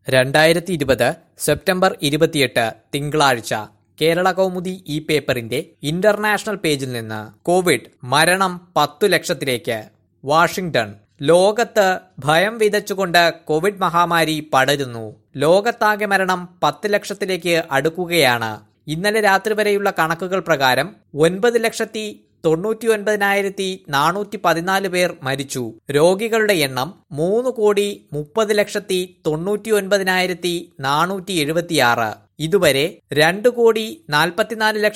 രണ്ടായിരത്തി ഇരുപത് സെപ്റ്റംബർ ഇരുപത്തിയെട്ട് തിങ്കളാഴ്ച കേരള കൗമുദി ഈ പേപ്പറിന്റെ ഇന്റർനാഷണൽ പേജിൽ നിന്ന് കോവിഡ് മരണം പത്തു ലക്ഷത്തിലേക്ക് വാഷിംഗ്ടൺ ലോകത്ത് ഭയം വിതച്ചുകൊണ്ട് കോവിഡ് മഹാമാരി പടരുന്നു ലോകത്താകെ മരണം പത്ത് ലക്ഷത്തിലേക്ക് അടുക്കുകയാണ് ഇന്നലെ രാത്രി വരെയുള്ള കണക്കുകൾ പ്രകാരം ഒൻപത് ലക്ഷത്തി തൊണ്ണൂറ്റി ഒൻപതിനായിരത്തി നാനൂറ്റി പതിനാല് പേർ മരിച്ചു രോഗികളുടെ എണ്ണം മൂന്ന് കോടി മുപ്പത് ലക്ഷത്തി തൊണ്ണൂറ്റി ഒൻപതിനായിരത്തി നാനൂറ്റി എഴുപത്തിയാറ് ഇതുവരെ രണ്ട് കോടി നാൽപ്പത്തിനാല് ലക്ഷത്തി